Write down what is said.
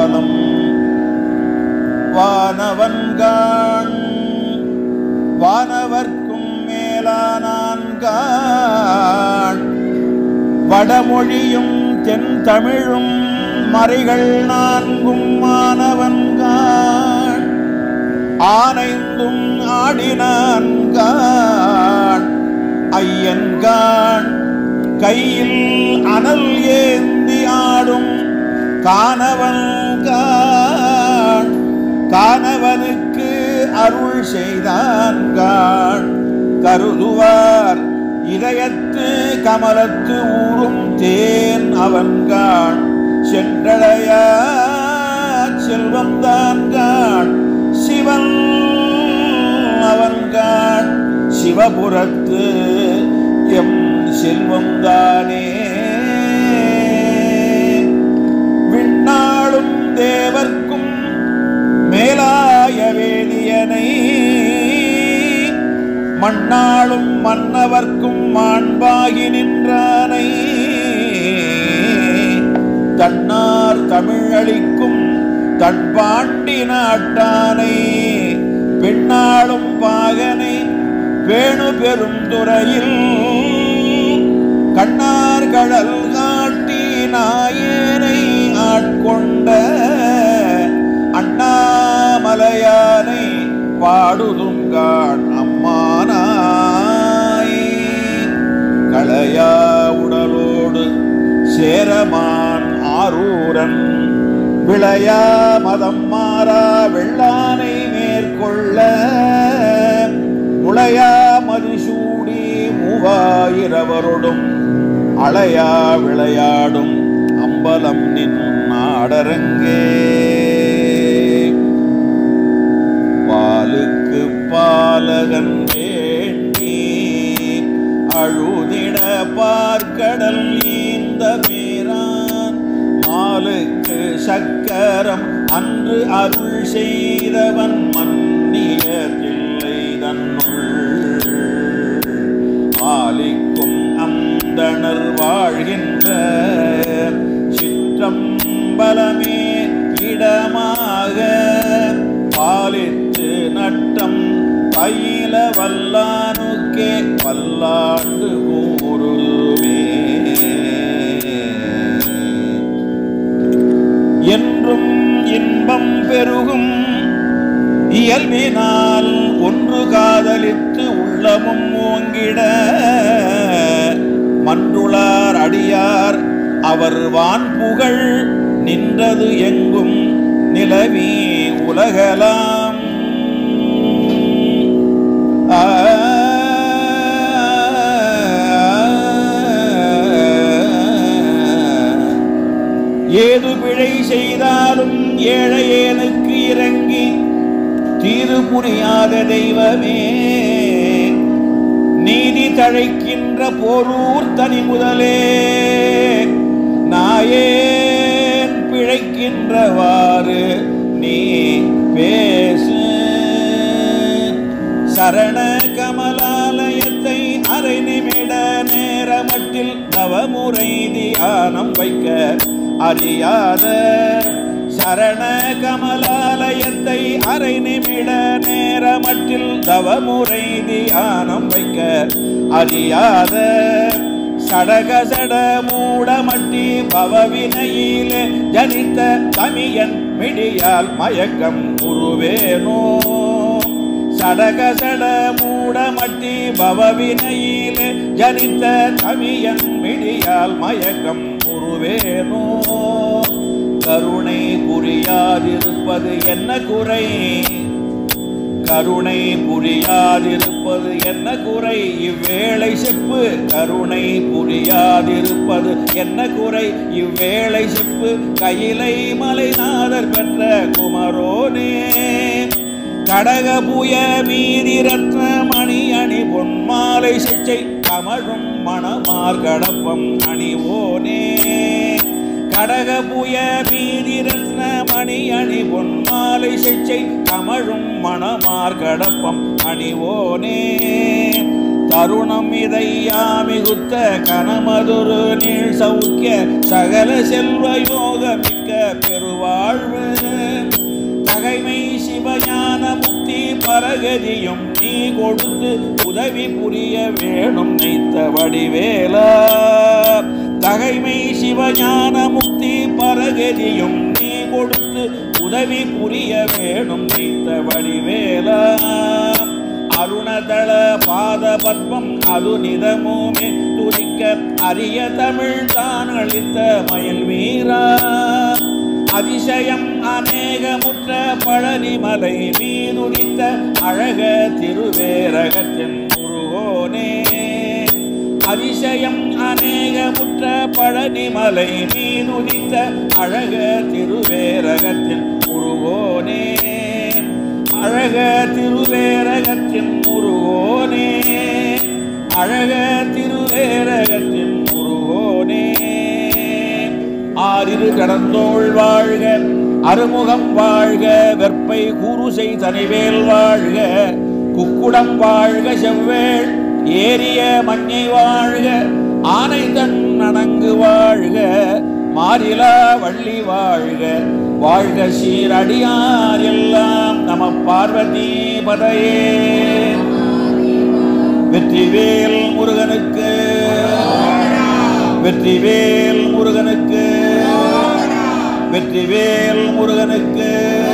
அம்பலம் வானவன்காண் வானவர்க்கும் மேலானான்காண் வடமொழியும் தென் தமிழும் மறைகள் நான்கும் மாணவன்காண் ஆனைந்தும் ஆடினான்காண் ஐயன்காண் கையில் அனல் ஏந்தி ஆடும் காணவன்காண் காணவனுக்கு அருள் செய்தான்காண் கருதுவார் இதயத்து கமலத்து ஊறும் தேன் அவன்காண் சென்றடைய செல்வம் தான்காண் சிவன் அவன்காண் சிவபுரத்து எம் செல்வம் தானே விண்ணாளும் தேவர்க்கும் மேலாய வேதியனை மண்ணாளும் மன்னவர்க்கும் மாண்பாகி நின்றானை தன்னார் தமிழளிக்கும் தன்பாண்டி நாட்டானை பெண்ணாளும் பாகனை வேணு பெரும் துறையில் கண்ணார் கடல் காட்டி நாயனை ஆட்கொண்ட அண்ணாமலையானை பாடுதுங்கான் அம்மானாய் களையா உடலோடு சேரமான் ஆரூரன் விளையா மதம் மாறா வெள்ளானை மேற்கொள்ள முளையா மதிசூடி மூவாயிரவரோடும் அளையா விளையாடும் அம்பலம் நின் நாடரங்கே பாலுக்கு பாலகன் வேண்டி அழுதிட பார்க்கடல் ஈந்த மீறான் மாலுக்கு சக்கரம் அன்று அருள் செய்தவன் மன்னிய தில்லை தன்னுள் ஆலிக்கும் அந்தணர் வாழ்கின்ற சிற்றம்பலமே இடமாக பாலித்து நட்டம் பயில வல்லானுக்கே பல்லாண்டு கூறுமே என்றும் இன்பம் பெருகும் இயல்பினால் ஒன்று காதலித்து உள்ளமும் ஓங்கிட மன்றுளார் அடியார் அவர் வான் புகழ் நின்றது எங்கும் நிலவி உலகலாம் ஆ ஏது பிழை செய்தாலும் ஏழையேனுக்கு இறங்கி தீது புரியாத தெய்வமே நீதி தழைக்கின்ற போரூர் தனி முதலே நாயேன் பிழைக்கின்றவாறு நீ பேசு சரண கமலாலயத்தை அரை நிமிட நேரமட்டில் நவமுறை தியானம் வைக்க அறியாத சரண கமலாலயத்தை அரை நிமிட நேரமட்டில் தவமுறை தியானம் வைக்க அறியாத சடக சட மூடமட்டி பவவினையிலே ஜனித்த தமியன் மிடியால் மயக்கம் உருவேனோ சடக சட மூடமட்டி பவவினையிலே ஜனித்த தமியன் மிடியால் மயக்கம் உருவேனோ கருணை புரியாதிருப்பது என்ன குறை கருணை புரியாதிருப்பது என்ன குறை இவ்வேளை செப்பு கருணை புரியாதிருப்பது என்ன குறை இவ்வேளை செப்பு கையிலை மலைநாதர் பெற்ற குமரோனே கடகபுய மீதி ரத்ன மணி அணி பொன்மாலை சிச்சை கமழும் மணமார் கடப்பம் அணிவோனே கடகபுய மீதி ரத்ன மணி அணி பொன்மாலை சிச்சை கமழும் மணமார் கடப்பம் அணிவோனே தருணம் இதையாமிகுத்த கனமதுரு நீள் சௌக்கிய சகல செல்வ யோக மிக்க பெருவாழ்வு தகைமை சிவஞான முக்தி பரகதியும் நீ கொடுத்து உதவி புரிய வேணும் நைத்த வடிவேலா தகைமை சிவஞான முக்தி பரகதியும் நீ கொடுத்து உதவி புரிய வேணும் நைத்த வடிவேலா அருணதள பாத பத்மம் அது நிதமுமே துதிக்க அரிய தமிழ் தான் அளித்த மயில் வீரா அதிசயம் அநேகமுற்ற பழனிமலை மீதுடித்த அழக திருவேரகத்தின் முருகோனே அதிசயம் அநேகமுற்ற பழனிமலை மீதுடித்த அழக திருவேரகத்தின் முருகோனே அழக திருவேரகத்தின் முருகோனே அழக திருவேரகத்தின் முருகோனே ஆறிரு கடந்தோள் வாழ்க அருமுகம் வாழ்க வெற்பை கூறுசை தனிவேல் வாழ்க குக்குடம் வாழ்க செவ்வேள் ஏரிய மஞ்சை வாழ்க ஆனை தன் அணங்கு வாழ்க மாறிலா வள்ளி வாழ்க வாழ்க சீரடியார் எல்லாம் நம பார்வதி பதையே வெற்றிவேல் முருகனுக்கு வெற்றிவேல் முருகனுக்கு வெற்றிவேல் முருகனுக்கு